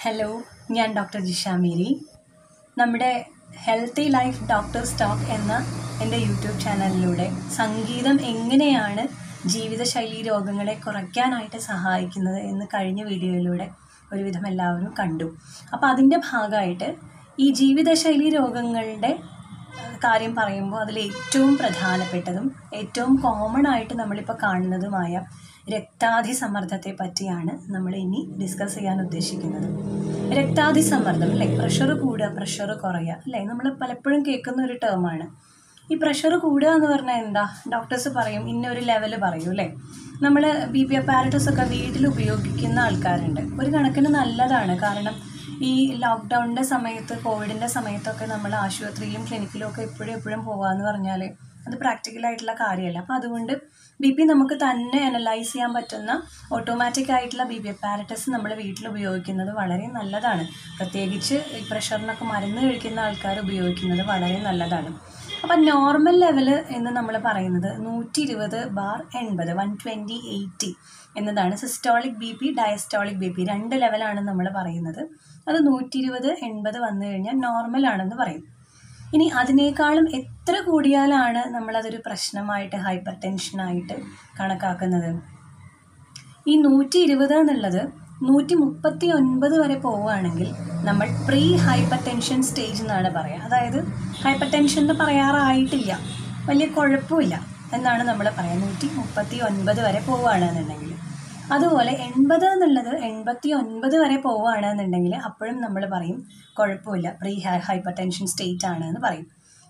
hello ഞാൻ doctor Jisha Mary നമ്മുടെ healthy life doctor stock എന്ന എൻ്റെ യൂട്യൂബ് ചാനലിലൂടെ സംഗീതം എങ്ങനെയാണ് ജീവിതശൈലി രോഗങ്ങളെ കുറയ്ക്കാനായിട്ട് സഹായിക്കുന്നത് എന്ന് കഴിഞ്ഞ വീഡിയോയിലൂടെ ഒരുവിധം എല്ലാവരും കണ്ടു അപ്പോൾ അതിൻ്റെ ഭാഗമായിട്ട് ഈ ജീവിതശൈലി രോഗങ്ങളുടെ ഏഹ്, കാര്യം പറയുമ്പോൾ അതിൽ ഏറ്റവും പ്രധാനപ്പെട്ടതും ഏറ്റവും കോമൺ ആയിട്ട് നമ്മളിപ്പോൾ കാണുന്നതുമായ രക്താതിസമ്മർദ്ദത്തെ പറ്റിയാണ് നമ്മൾ ഇനി ഡിസ്കസ് ചെയ്യാൻ ഉദ്ദേശിക്കുന്നത് രക്താതിസമ്മർദ്ദം അല്ലേ പ്രഷർ കൂടുക പ്രഷർ കുറയുക അല്ലേ നമ്മൾ പലപ്പോഴും കേൾക്കുന്ന ഒരു ടേമാണ് ഈ പ്രഷർ കൂടുക എന്ന് പറഞ്ഞാൽ എന്താ ഡോക്ടേഴ്സ് പറയും ഇന്ന ഒരു ലെവൽ പറയും അല്ലേ നമ്മൾ ബി പി അപ്പാരറ്റസ് ഒക്കെ വീട്ടിൽ ഉപയോഗിക്കുന്ന ആൾക്കാരുണ്ട് ഒരു കണക്കിന് നല്ലതാണ് കാരണം ഈ ലോക്ക്ഡൗണിൻ്റെ സമയത്ത് കോവിഡിൻ്റെ സമയത്തൊക്കെ നമ്മൾ ആശുപത്രിയിലും ക്ലിനിക്കിലും ഒക്കെ എപ്പോഴും എപ്പോഴും പോകാമെന്ന് പറഞ്ഞാൽ അത് പ്രാക്ടിക്കലായിട്ടുള്ള കാര്യമല്ല അപ്പോൾ അതുകൊണ്ട് ബി പി നമുക്ക് തന്നെ അനലൈസ് ചെയ്യാൻ പറ്റുന്ന ഓട്ടോമാറ്റിക് ആയിട്ടുള്ള ബി പി അപ്പാരറ്റസ് നമ്മൾ വീട്ടിൽ ഉപയോഗിക്കുന്നത് വളരെ നല്ലതാണ് പ്രത്യേകിച്ച് ഈ പ്രഷറിനൊക്കെ മരുന്ന് കഴിക്കുന്ന ആൾക്കാർ ഉപയോഗിക്കുന്നത് വളരെ നല്ലതാണ് അപ്പം നോർമൽ ലെവൽ എന്ന് നമ്മൾ പറയുന്നത് നൂറ്റി ഇരുപത് ബാർ എൺപത് വൺ ട്വൻറ്റി എയ്റ്റി എന്നതാണ് systolic B P diastolic B P രണ്ട് ലെവലാണ് നമ്മൾ പറയുന്നത് അത് നൂറ്റി ഇരുപത് എൺപത് വന്നു കഴിഞ്ഞാൽ നോർമൽ ആണെന്ന് പറയും ഇനി അതിനേക്കാളും എത്ര കൂടിയാലാണ് നമ്മളതൊരു പ്രശ്നമായിട്ട് ഹൈപ്പർ ടെൻഷനായിട്ട് കണക്കാക്കുന്നത് ഈ നൂറ്റി ഇരുപത് എന്നുള്ളത് നൂറ്റി മുപ്പത്തി ഒൻപത് വരെ പോവുകയാണെങ്കിൽ നമ്മൾ പ്രീ ഹൈപ്പർ ടെൻഷൻ സ്റ്റേജ് എന്നാണ് പറയുക അതായത് ഹൈപ്പർ ടെൻഷൻ എന്ന് പറയാറായിട്ടില്ല വലിയ കുഴപ്പമില്ല എന്നാണ് നമ്മൾ പറയുക നൂറ്റി മുപ്പത്തി ഒൻപത് വരെ പോവുകയാണെന്നുണ്ടെങ്കിൽ അതുപോലെ എൺപത് എന്നുള്ളത് എൺപത്തി ഒൻപത് വരെ പോവുകയാണെന്നുണ്ടെങ്കിൽ അപ്പോഴും നമ്മൾ പറയും കുഴപ്പമില്ല പ്രീ ഹൈപ്പർ ടെൻഷൻ സ്റ്റേറ്റ് ആണ് എന്ന് പറയും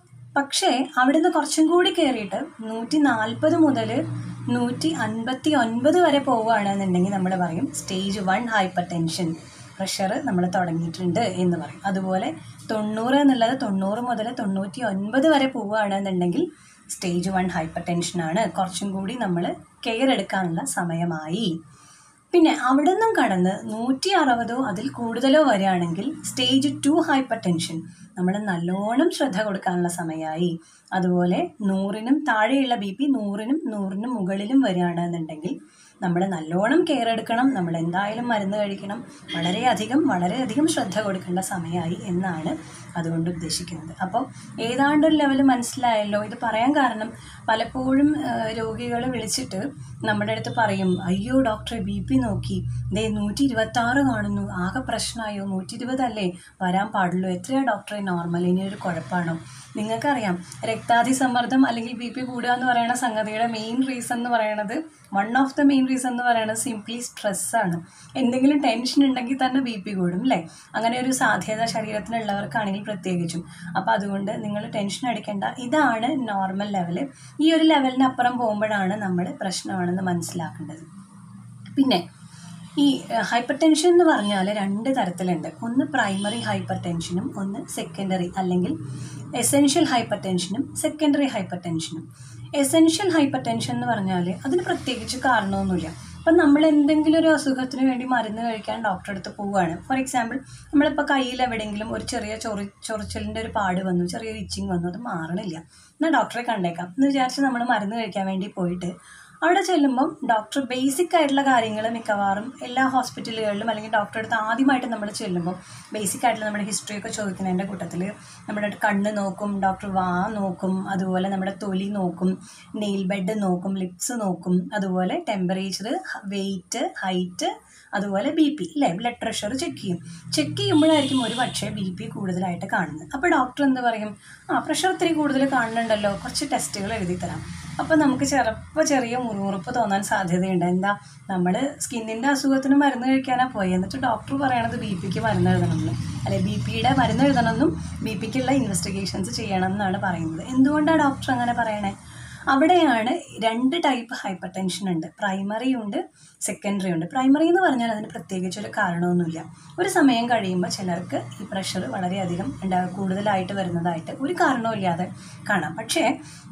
പക്ഷേ അവിടുന്ന് കുറച്ചും കൂടി കയറിയിട്ട് നൂറ്റി നാൽപ്പത് മുതൽ നൂറ്റി അൻപത്തി ഒൻപത് വരെ പോവുകയാണെന്നുണ്ടെങ്കിൽ നമ്മൾ പറയും stage one hypertension pressure നമ്മൾ തുടങ്ങിയിട്ടുണ്ട് എന്ന് പറയും അതുപോലെ തൊണ്ണൂറ് എന്നുള്ളത് തൊണ്ണൂറ് മുതൽ തൊണ്ണൂറ്റി ഒൻപത് വരെ പോവുകയാണെന്നുണ്ടെങ്കിൽ സ്റ്റേജ് വൺ ഹൈപ്പർ ടെൻഷനാണ് കുറച്ചും കൂടി നമ്മൾ കെയർ എടുക്കാനുള്ള സമയമായി പിന്നെ അവിടെ നിന്നും കടന്ന് നൂറ്റി അറുപതോ അതിൽ കൂടുതലോ വരികയാണെങ്കിൽ സ്റ്റേജ് ടു ഹൈപ്പർ ടെൻഷൻ നമ്മൾ നല്ലോണം ശ്രദ്ധ കൊടുക്കാനുള്ള സമയമായി അതുപോലെ നൂറിനും താഴെയുള്ള ബി പി നൂറിനും നൂറിനും മുകളിലും വരികയാണെന്നുണ്ടെങ്കിൽ നമ്മൾ നല്ലോണം കെയർ എടുക്കണം നമ്മൾ എന്തായാലും മരുന്ന് കഴിക്കണം വളരെയധികം വളരെയധികം ശ്രദ്ധ കൊടുക്കേണ്ട സമയമായി എന്നാണ് അതുകൊണ്ട് ഉദ്ദേശിക്കുന്നത് അപ്പോൾ ഏതാണ്ടൊരു ലെവൽ മനസ്സിലായല്ലോ ഇത് പറയാൻ കാരണം പലപ്പോഴും രോഗികൾ വിളിച്ചിട്ട് നമ്മുടെ അടുത്ത് പറയും അയ്യോ ഡോക്ടറെ ബി പി നോക്കി ദേ നൂറ്റി ഇരുപത്തി ആറ് കാണുന്നു ആകെ പ്രശ്നമായോ നൂറ്റി ഇരുപതല്ലേ വരാൻ പാടുള്ളൂ എത്രയാ ഡോക്ടറെ നോർമൽ ഇനി ഒരു കുഴപ്പമാണോ നിങ്ങൾക്കറിയാം രക്താതിസമ്മർദ്ദം അല്ലെങ്കിൽ ബി പി കൂടുക എന്ന് പറയുന്ന സംഗതിയുടെ മെയിൻ റീസൺ എന്ന് പറയുന്നത് one of the main reason എന്ന് പറയുന്നത് സിംപ്ലി സ്ട്രെസ്സാണ് എന്തെങ്കിലും ടെൻഷൻ ഉണ്ടെങ്കിൽ തന്നെ ബി പി കൂടും അല്ലേ അങ്ങനെ ഒരു സാധ്യത ശരീരത്തിനുള്ളവർക്കാണെങ്കിൽ പ്രത്യേകിച്ചും അപ്പോൾ അതുകൊണ്ട് നിങ്ങൾ ടെൻഷൻ അടിക്കേണ്ട ഇതാണ് നോർമൽ ലെവൽ ഈ ഒരു ലെവലിനപ്പുറം പോകുമ്പോഴാണ് നമ്മൾ പ്രശ്നമാണെന്ന് മനസ്സിലാക്കേണ്ടത് പിന്നെ ഈ ഹൈപ്പർ ടെൻഷൻ എന്ന് പറഞ്ഞാൽ രണ്ട് തരത്തിലുണ്ട് ഒന്ന് പ്രൈമറി ഹൈപ്പർ ടെൻഷനും ഒന്ന് സെക്കൻഡറി അല്ലെങ്കിൽ എസെൻഷ്യൽ ഹൈപ്പർ ടെൻഷനും സെക്കൻഡറി ഹൈപ്പർ ടെൻഷനും എസെൻഷ്യൽ ഹൈപ്പർ ടെൻഷൻ എന്ന് പറഞ്ഞാൽ അതിന് പ്രത്യേകിച്ച് കാരണമൊന്നുമില്ല അപ്പം നമ്മൾ എന്തെങ്കിലും ഒരു അസുഖത്തിന് വേണ്ടി മരുന്ന് കഴിക്കാൻ ഡോക്ടറെ അടുത്ത് പോവുകയാണ് ഫോർ എക്സാമ്പിൾ നമ്മളിപ്പോൾ കയ്യിൽ എവിടെയെങ്കിലും ഒരു ചെറിയ ചൊറി ചൊറിച്ചലിൻ്റെ ഒരു പാട് വന്നു ചെറിയൊരു ഇച്ചിങ് വന്നു അത് മാറണില്ല എന്നാൽ ഡോക്ടറെ കണ്ടേക്കാം എന്ന് വിചാരിച്ച് നമ്മൾ മരുന്ന് കഴിക്കാൻ വേണ്ടി പോയിട്ട് അവിടെ ചെല്ലുമ്പം ഡോക്ടർ ബേസിക് ആയിട്ടുള്ള കാര്യങ്ങൾ മിക്കവാറും എല്ലാ ഹോസ്പിറ്റലുകളിലും അല്ലെങ്കിൽ ഡോക്ടറെ അടുത്ത് ആദ്യമായിട്ട് നമ്മൾ ചെല്ലുമ്പോൾ ബേസിക് ആയിട്ടുള്ള നമ്മുടെ ഹിസ്റ്ററി ഒക്കെ ചോദിക്കുന്നതിൻ്റെ കൂട്ടത്തിൽ നമ്മുടെ കണ്ണ് നോക്കും ഡോക്ടർ വാ നോക്കും അതുപോലെ നമ്മുടെ തൊലി നോക്കും നെയിൽ ബെഡ് നോക്കും ലിപ്സ് നോക്കും അതുപോലെ ടെമ്പറേച്ചർ വെയിറ്റ് ഹൈറ്റ് അതുപോലെ ബി പി അല്ലേ ബ്ലഡ് പ്രഷർ ചെക്ക് ചെയ്യും ചെക്ക് ചെയ്യുമ്പോഴായിരിക്കും ഒരു പക്ഷേ ബി പി കൂടുതലായിട്ട് കാണുന്നത് അപ്പോൾ ഡോക്ടർ എന്ത് പറയും ആ പ്രഷർ ഇത്തിരി കൂടുതൽ കാണുന്നുണ്ടല്ലോ കുറച്ച് ടെസ്റ്റുകൾ എഴുതി തരാം അപ്പോൾ നമുക്ക് ചിലപ്പോൾ ചെറിയ മുറിവുറുപ്പ് തോന്നാൻ സാധ്യതയുണ്ട് എന്താ നമ്മൾ സ്കിന്നിൻ്റെ അസുഖത്തിന് മരുന്ന് കഴിക്കാനാണ് പോയി എന്നിട്ട് ഡോക്ടർ പറയണത് ബി പിക്ക് മരുന്ന് എഴുതണമെന്ന് അല്ലെ ബി പിയുടെ മരുന്ന് എഴുതണമെന്നും ബി പിക്കുള്ള ഇൻവെസ്റ്റിഗേഷൻസ് ചെയ്യണം എന്നാണ് പറയുന്നത് എന്തുകൊണ്ടാണ് ഡോക്ടർ അങ്ങനെ പറയണേ അവിടെയാണ് രണ്ട് ടൈപ്പ് ഹൈപ്പർ ടെൻഷൻ ഉണ്ട് പ്രൈമറി ഉണ്ട് സെക്കൻഡറി ഉണ്ട് പ്രൈമറി എന്ന് പറഞ്ഞാൽ അതിന് പ്രത്യേകിച്ച് ഒരു കാരണമൊന്നുമില്ല ഒരു സമയം കഴിയുമ്പോൾ ചിലർക്ക് ഈ പ്രഷർ വളരെയധികം ഉണ്ടാ കൂടുതലായിട്ട് വരുന്നതായിട്ട് ഒരു കാരണവുമില്ലാതെ കാണാം പക്ഷേ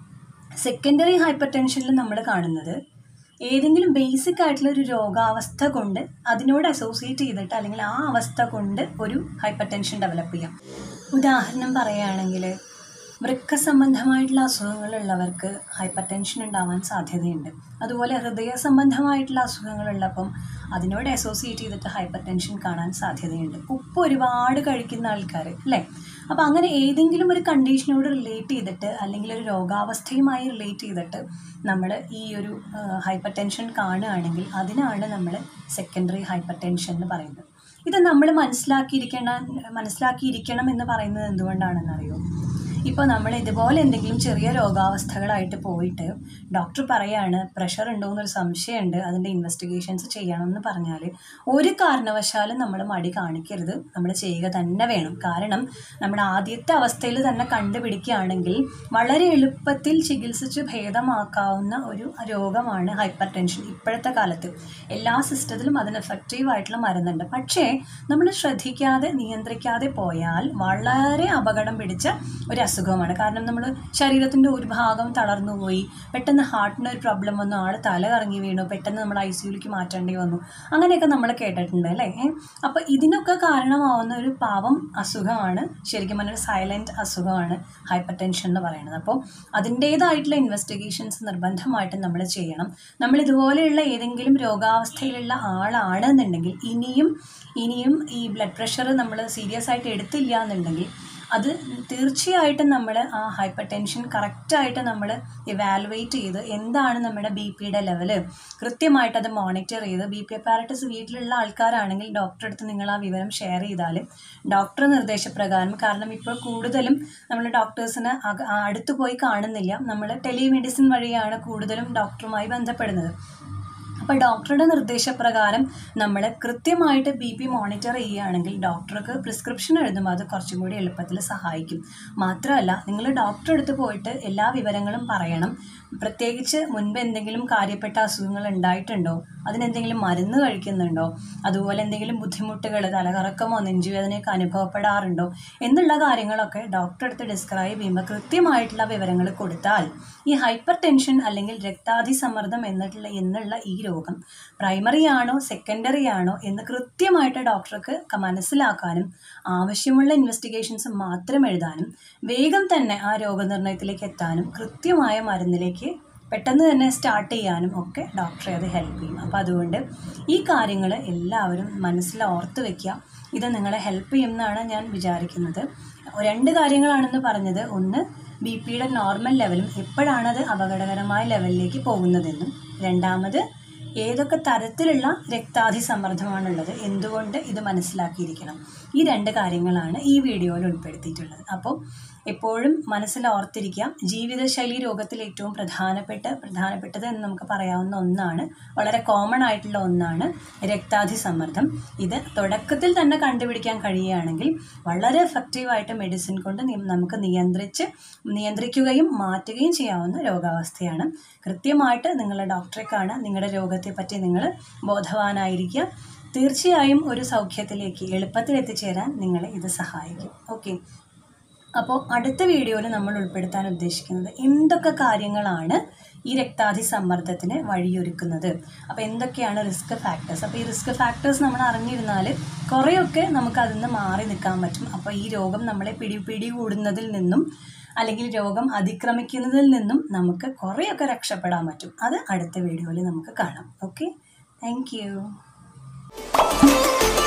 സെക്കൻഡറി ഹൈപ്പർ ടെൻഷനിൽ നമ്മൾ കാണുന്നത് ഏതെങ്കിലും ബേസിക് ആയിട്ടുള്ള ഒരു രോഗാവസ്ഥ കൊണ്ട് അതിനോട് അസോസിയേറ്റ് ചെയ്തിട്ട് അല്ലെങ്കിൽ ആ അവസ്ഥ കൊണ്ട് ഒരു ഹൈപ്പർ ടെൻഷൻ ഡെവലപ്പ് ചെയ്യാം ഉദാഹരണം പറയുകയാണെങ്കിൽ വൃക്ക സംബന്ധമായിട്ടുള്ള അസുഖങ്ങളുള്ളവർക്ക് ഹൈപ്പർ ടെൻഷൻ ഉണ്ടാവാൻ സാധ്യതയുണ്ട് അതുപോലെ ഹൃദയ സംബന്ധമായിട്ടുള്ള അസുഖങ്ങളുള്ളപ്പം അതിനോട് അസോസിയേറ്റ് ചെയ്തിട്ട് ഹൈപ്പർ ടെൻഷൻ കാണാൻ സാധ്യതയുണ്ട് ഉപ്പ് ഒരുപാട് കഴിക്കുന്ന ആൾക്കാർ അല്ലേ അപ്പോൾ അങ്ങനെ ഏതെങ്കിലും ഒരു കണ്ടീഷനോട് റിലേറ്റ് ചെയ്തിട്ട് അല്ലെങ്കിൽ ഒരു രോഗാവസ്ഥയുമായി റിലേറ്റ് ചെയ്തിട്ട് നമ്മൾ ഈ ഒരു ഹൈപ്പർ ടെൻഷൻ കാണുകയാണെങ്കിൽ അതിനാണ് നമ്മൾ സെക്കൻഡറി ഹൈപ്പർ ടെൻഷൻ എന്ന് പറയുന്നത് ഇത് നമ്മൾ മനസ്സിലാക്കിയിരിക്കണം മനസ്സിലാക്കിയിരിക്കണം എന്ന് പറയുന്നത് എന്തുകൊണ്ടാണെന്നറിയോ ഇപ്പോൾ നമ്മൾ ഇതുപോലെ എന്തെങ്കിലും ചെറിയ രോഗാവസ്ഥകളായിട്ട് പോയിട്ട് ഡോക്ടർ പറയാണ് പ്രഷർ ഉണ്ടോ എന്നൊരു സംശയമുണ്ട് അതിൻ്റെ ഇൻവെസ്റ്റിഗേഷൻസ് ചെയ്യണം എന്ന് പറഞ്ഞാൽ ഒരു കാരണവശാലും നമ്മൾ മടി കാണിക്കരുത് നമ്മൾ ചെയ്യുക തന്നെ വേണം കാരണം നമ്മുടെ ആദ്യത്തെ അവസ്ഥയിൽ തന്നെ കണ്ടുപിടിക്കുകയാണെങ്കിൽ വളരെ എളുപ്പത്തിൽ ചികിത്സിച്ച് ഭേദമാക്കാവുന്ന ഒരു രോഗമാണ് ഹൈപ്പർ ടെൻഷൻ ഇപ്പോഴത്തെ കാലത്ത് എല്ലാ സിസ്റ്റത്തിലും അതിന് എഫക്റ്റീവ് ആയിട്ടുള്ള മരുന്നുണ്ട് പക്ഷേ നമ്മൾ ശ്രദ്ധിക്കാതെ നിയന്ത്രിക്കാതെ പോയാൽ വളരെ അപകടം പിടിച്ച ഒരു അസുഖമാണ് കാരണം നമ്മൾ ശരീരത്തിൻ്റെ ഒരു ഭാഗം തളർന്നു പോയി പെട്ടെന്ന് ഹാർട്ടിന് ഒരു പ്രോബ്ലം വന്നു ആൾ തല കറങ്ങി വീണു പെട്ടെന്ന് നമ്മൾ ഐ സിയുലേക്ക് മാറ്റേണ്ടി വന്നു അങ്ങനെയൊക്കെ നമ്മൾ കേട്ടിട്ടുണ്ട് അല്ലേ അപ്പോൾ ഇതിനൊക്കെ കാരണമാവുന്ന ഒരു പാവം അസുഖമാണ് ശരിക്കും പറഞ്ഞാൽ സൈലൻറ്റ് അസുഖമാണ് ഹൈപ്പർ ടെൻഷൻ എന്ന് പറയുന്നത് അപ്പോൾ അതിൻ്റേതായിട്ടുള്ള ഇൻവെസ്റ്റിഗേഷൻസ് നിർബന്ധമായിട്ടും നമ്മൾ ചെയ്യണം നമ്മൾ ഇതുപോലെയുള്ള ഏതെങ്കിലും രോഗാവസ്ഥയിലുള്ള ആളാണെന്നുണ്ടെങ്കിൽ ഇനിയും ഇനിയും ഈ ബ്ലഡ് പ്രഷർ നമ്മൾ സീരിയസ് ആയിട്ട് എടുത്തില്ല എന്നുണ്ടെങ്കിൽ അത് തീർച്ചയായിട്ടും നമ്മൾ ആ ഹൈപ്പർ ടെൻഷൻ കറക്റ്റായിട്ട് നമ്മൾ ഇവാലുവേറ്റ് ചെയ്ത് എന്താണ് നമ്മുടെ ബി പിയുടെ ലെവല് കൃത്യമായിട്ട് അത് മോണിറ്റർ ചെയ്ത് ബി പി അപ്പാരറ്റസ് വീട്ടിലുള്ള ആൾക്കാരാണെങ്കിൽ ഡോക്ടറെ അടുത്ത് നിങ്ങൾ ആ വിവരം ഷെയർ ചെയ്താൽ ഡോക്ടർ നിർദ്ദേശപ്രകാരം കാരണം ഇപ്പോൾ കൂടുതലും നമ്മൾ ഡോക്ടേഴ്സിന് അടുത്ത് പോയി കാണുന്നില്ല നമ്മൾ ടെലിമെഡിസിൻ വഴിയാണ് കൂടുതലും ഡോക്ടറുമായി ബന്ധപ്പെടുന്നത് അപ്പോൾ ഡോക്ടറുടെ നിർദ്ദേശപ്രകാരം നമ്മൾ കൃത്യമായിട്ട് ബി പി മോണിറ്റർ ചെയ്യുകയാണെങ്കിൽ ഡോക്ടർക്ക് പ്രിസ്ക്രിപ്ഷൻ എഴുതുമ്പോൾ അത് കുറച്ചും കൂടി എളുപ്പത്തിൽ സഹായിക്കും മാത്രമല്ല നിങ്ങൾ ഡോക്ടറെ അടുത്ത് പോയിട്ട് എല്ലാ വിവരങ്ങളും പറയണം പ്രത്യേകിച്ച് മുൻപ് എന്തെങ്കിലും കാര്യപ്പെട്ട അസുഖങ്ങൾ ഉണ്ടായിട്ടുണ്ടോ അതിനെന്തെങ്കിലും മരുന്ന് കഴിക്കുന്നുണ്ടോ അതുപോലെ എന്തെങ്കിലും ബുദ്ധിമുട്ടുകൾ തലകറക്കമോ നെഞ്ചുവേദനയൊക്കെ അനുഭവപ്പെടാറുണ്ടോ എന്നുള്ള കാര്യങ്ങളൊക്കെ ഡോക്ടറെ അടുത്ത് ഡിസ്ക്രൈബ് ചെയ്യുമ്പോൾ കൃത്യമായിട്ടുള്ള വിവരങ്ങൾ കൊടുത്താൽ ഈ ഹൈപ്പർ ടെൻഷൻ അല്ലെങ്കിൽ രക്താതി സമ്മർദ്ദം എന്നിട്ടുള്ള എന്നുള്ള ഈ രോഗം പ്രൈമറി ആണോ സെക്കൻഡറി ആണോ എന്ന് കൃത്യമായിട്ട് ഡോക്ടർക്ക് മനസ്സിലാക്കാനും ആവശ്യമുള്ള ഇൻവെസ്റ്റിഗേഷൻസ് മാത്രം എഴുതാനും വേഗം തന്നെ ആ രോഗനിർണയത്തിലേക്ക് എത്താനും കൃത്യമായ മരുന്നിലേക്ക് പെട്ടെന്ന് തന്നെ സ്റ്റാർട്ട് ചെയ്യാനും ഒക്കെ ഡോക്ടറെ അത് ഹെൽപ്പ് ചെയ്യും അപ്പോൾ അതുകൊണ്ട് ഈ കാര്യങ്ങൾ എല്ലാവരും മനസ്സിൽ ഓർത്ത് വെക്കുക ഇത് നിങ്ങളെ ഹെൽപ്പ് ചെയ്യുമെന്നാണ് ഞാൻ വിചാരിക്കുന്നത് രണ്ട് കാര്യങ്ങളാണെന്ന് പറഞ്ഞത് ഒന്ന് ബി പിയുടെ നോർമൽ ലെവലും എപ്പോഴാണത് അപകടകരമായ ലെവലിലേക്ക് പോകുന്നതെന്നും രണ്ടാമത് ഏതൊക്കെ തരത്തിലുള്ള രക്താതി സമ്മർദ്ദമാണുള്ളത് എന്തുകൊണ്ട് ഇത് മനസ്സിലാക്കിയിരിക്കണം ഈ രണ്ട് കാര്യങ്ങളാണ് ഈ വീഡിയോയിൽ ഉൾപ്പെടുത്തിയിട്ടുള്ളത് അപ്പോൾ എപ്പോഴും മനസ്സിൽ ഓർത്തിരിക്കുക ജീവിതശൈലി രോഗത്തിൽ ഏറ്റവും പ്രധാനപ്പെട്ട പ്രധാനപ്പെട്ടത് എന്ന് നമുക്ക് പറയാവുന്ന ഒന്നാണ് വളരെ കോമൺ ആയിട്ടുള്ള ഒന്നാണ് രക്താതി സമ്മർദ്ദം ഇത് തുടക്കത്തിൽ തന്നെ കണ്ടുപിടിക്കാൻ കഴിയുകയാണെങ്കിൽ വളരെ എഫക്റ്റീവായിട്ട് മെഡിസിൻ കൊണ്ട് നമുക്ക് നിയന്ത്രിച്ച് നിയന്ത്രിക്കുകയും മാറ്റുകയും ചെയ്യാവുന്ന രോഗാവസ്ഥയാണ് കൃത്യമായിട്ട് നിങ്ങളുടെ ഡോക്ടറെ കാണുക നിങ്ങളുടെ രോഗത്തെപ്പറ്റി നിങ്ങൾ ബോധവാനായിരിക്കുക തീർച്ചയായും ഒരു സൗഖ്യത്തിലേക്ക് എളുപ്പത്തിൽ എത്തിച്ചേരാൻ നിങ്ങളെ ഇത് സഹായിക്കും ഓക്കെ അപ്പോൾ അടുത്ത വീഡിയോയിൽ നമ്മൾ ഉൾപ്പെടുത്താൻ ഉദ്ദേശിക്കുന്നത് എന്തൊക്കെ കാര്യങ്ങളാണ് ഈ രക്താതി സമ്മർദ്ദത്തിന് വഴിയൊരുക്കുന്നത് അപ്പോൾ എന്തൊക്കെയാണ് റിസ്ക് ഫാക്ടേഴ്സ് അപ്പോൾ ഈ റിസ്ക് ഫാക്ടേഴ്സ് നമ്മൾ അറിഞ്ഞിരുന്നാൽ കുറേയൊക്കെ നമുക്ക് അതിൽ നിന്ന് മാറി നിൽക്കാൻ പറ്റും അപ്പോൾ ഈ രോഗം നമ്മളെ പിടി പിടികൂടുന്നതിൽ നിന്നും അല്ലെങ്കിൽ രോഗം അതിക്രമിക്കുന്നതിൽ നിന്നും നമുക്ക് കുറേയൊക്കെ രക്ഷപ്പെടാൻ പറ്റും അത് അടുത്ത വീഡിയോയിൽ നമുക്ക് കാണാം ഓക്കെ താങ്ക്